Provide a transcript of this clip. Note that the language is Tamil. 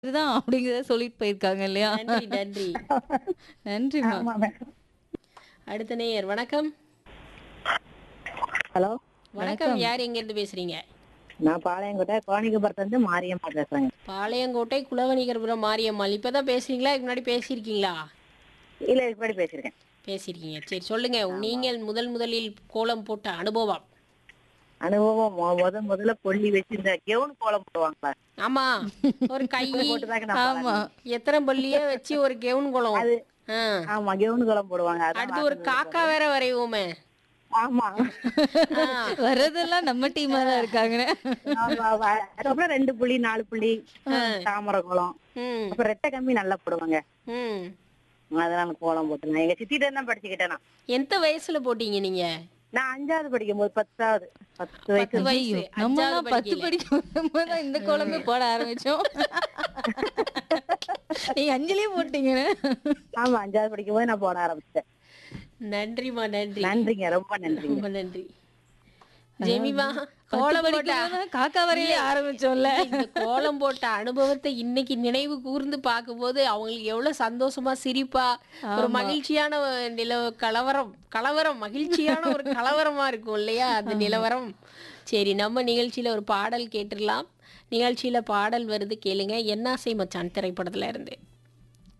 இதுதான் அப்படிங்கிறத சொல்லிட்டு போயிருக்காங்க இல்லையா நன்றி நன்றி நன்றிமா ஆமா மேடம் அடுத்த நேயர் வணக்கம் ஹலோ வணக்கம் யார் எங்க இருந்து பேசுறீங்க நான் பாளையங்கோட்டை கோணிக்கபுரத்துல இருந்து மாரியம்மா பேசுறேங்க பாளையங்கோட்டை குலவணிகர்புரம் மாரியம்மாள் இப்பதான் பேசுறீங்களா இதுக்கு முன்னாடி பேசியிருக்கீங்களா இல்ல இதுக்கு முன்னாடி பேசியிருக்கேன் பேசியிருக்கீங்க சரி சொல்லுங்க நீங்கள் முதல் முதலில் கோலம் போட்ட அனுபவம் அனுபவம் மொ- முத முதல்ல கொல்லி வச்சு இந்த கெவுன் கோலம் போடுவாங்களா ஆமா ஒரு கை போட்டுதாங்க நான் ஆமா எத்தனை பள்ளியே வச்சு ஒரு கெவுன் கோலம் அது ஆ. ஆமா கெவுன் கோலம் போடுவாங்க அதான் அடுத்து ஒரு காக்கா வேற வரைவோமே ஆமா ஆ. வர்றதெல்லாம் நம்ம டீமா தான் இருக்காங்க ஆமா, ஆமா. அதுக்கப்புறம் ரெண்டு புள்ளி நாலு புள்ளி தாமரை கோலம் ம் அப்புறம் ரெட்டை கம்பி நல்லா போடுவாங்க ம் அதெல்லாம் கோலம் போட்டுருந்தேன் எங்க சித்திட்ட தான் படிச்சுக்கிட்டேன் நான் எந்த வயசுல போட்டீங்க நீங்க நான் அஞ்சாவது படிக்கும் போது பத்தாவது பத்து வயசு பத்து வயசு நம்ம அஞ்சாவது எல்லாம் பத்து படிக்கல. படிக்கும் தான் இந்த கோலமே போட ஆரம்பிச்சோம் நீங்க அஞ்சலியே போட்டீங்க ஆமா அஞ்சாவது படிக்கும் போது நான் போட ஆரம்பிச்சிட்டேன் நன்றிமா நன்றி நன்றிங்க ரொம்ப நன்றிங்க ரொம்ப நன்றி ஜெமிமா பத்து கோலம் போட்ட படிக்கும் போது காக்கா வரையிலே ஆரம்பிச்சோம்ல இந்த கோலம் போட்ட அனுபவத்தை இன்னைக்கு நினைவு கூர்ந்து பார்க்கும்போது அவங்களுக்கு எவ்வளவு சந்தோஷமா சிரிப்பா ஒரு மகிழ்ச்சியான நில கலவரம் கலவரம் மகிழ்ச்சியான ஒரு கலவரமா இருக்கும் இல்லையா அந்த நிலவரம் சரி நம்ம நிகழ்ச்சியில ஒரு பாடல் கேட்டுடலாம் நிகழ்ச்சியில பாடல் வருது கேளுங்க என்னாசை மச்சான் திரைப்படத்துல இருந்து